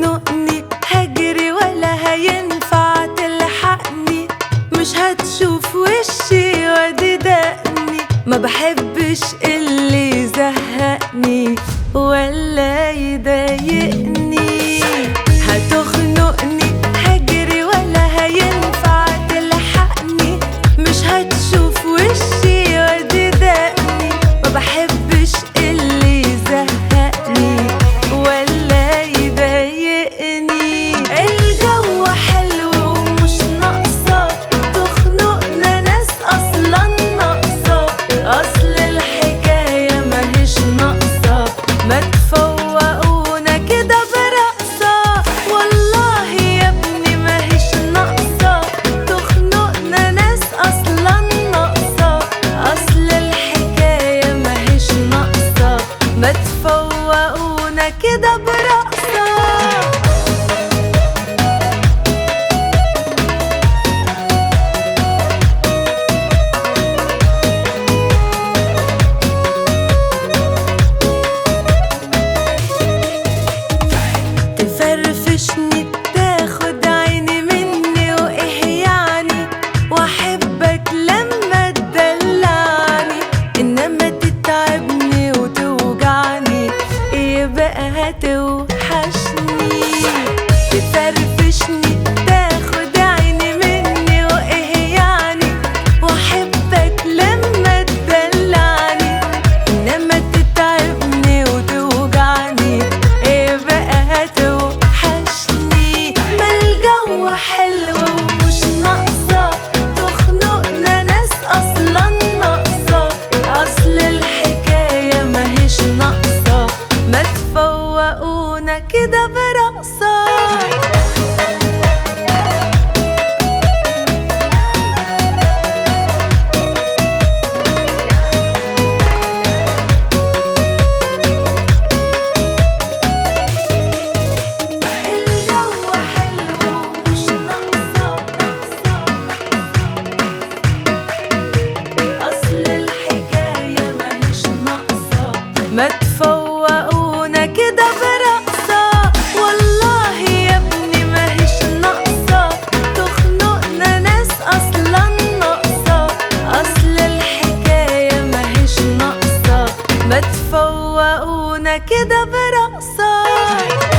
هتخنقني هجري ولا هينفع تلحقني مش هتشوف وشي وادي دقني ما بحبش اللي يزهقني ولا يضايقني هتخنقني هجري ولا هينفع تلحقني مش هتشوف وشي وادي دقني ما بحبش اللي يزهقني ولا يضايقني الجو حلو ومش ناقصة تخنقنا ناس أصلا ناقصة أصل الحكاية ماهيش ناقصة ما تفوقونا كده برقصة والله يا ابني ماهيش ناقصة تخنقنا ناس أصلا ناقصة أصل الحكاية ماهيش ناقصة ما تفوقونا كده برقصة تفرفشني تاخد عيني مني وايه يعني واحبك لما تدلعني انما تتعبني وتوجعني يبقى هتوحشني تفرفشني تاخد عيني مني وايه يعني واحبك لما تدلعني انما تتعبني وتوجعني يبقى هتوحشني ما الجو حلو ومش ناقصة تخنقنا ناس أصلا ناقصة أصل الحكاية ماهيش ناقصة ما تفوقونا كده برقصة الجو حلو ومش ناقصة أصل الحكاية ماهيش ناقصة ما تفوقونا كده برقصة والله يا ابني ماهيش ناقصة تخنقنا ناس أصلا ناقصة أصل الحكاية ماهيش ناقصة ما تفوقونا كده برقصة